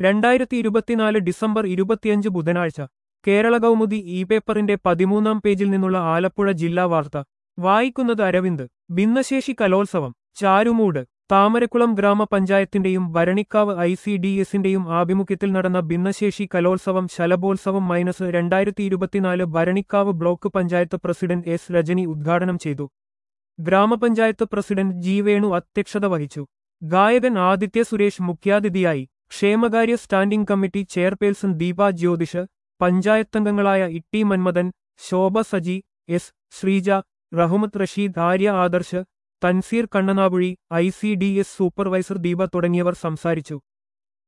രണ്ടായിരത്തി ഇരുപത്തിനാല് ഡിസംബർ ഇരുപത്തിയഞ്ച് ബുധനാഴ്ച കേരള കൗമുദി ഇ പേപ്പറിന്റെ പതിമൂന്നാം പേജിൽ നിന്നുള്ള ആലപ്പുഴ ജില്ലാ വാർത്ത വായിക്കുന്നത് അരവിന്ദ് ഭിന്നശേഷി കലോത്സവം ചാരുമൂട് താമരക്കുളം ഗ്രാമപഞ്ചായത്തിന്റെയും ഭരണിക്കാവ് ഐ സി ഡി എസിന്റെയും ആഭിമുഖ്യത്തിൽ നടന്ന ഭിന്നശേഷി കലോത്സവം ശലഭോത്സവം മൈനസ് രണ്ടായിരത്തി ഇരുപത്തിനാല് Bharanikkavu block panchayat president S Rajani ഉദ്ഘാടനം ചെയ്തു ഗ്രാമപഞ്ചായത്ത് പ്രസിഡന്റ് ജി വേണു അധ്യക്ഷത വഹിച്ചു ഗായകൻ ആദിത്യ സുരേഷ് മുഖ്യാതിഥിയായി ക്ഷേമകാര്യ standing committee chairperson Deepa Jyothish പഞ്ചായത്തംഗങ്ങളായ Itty Manmadhan Shobha Saji S Sreeja Rahmath Rasheed Arya Adarsh Tanseer Kannanavuzhi I C D S supervisor Deepa തുടങ്ങിയവർ സംസാരിച്ചു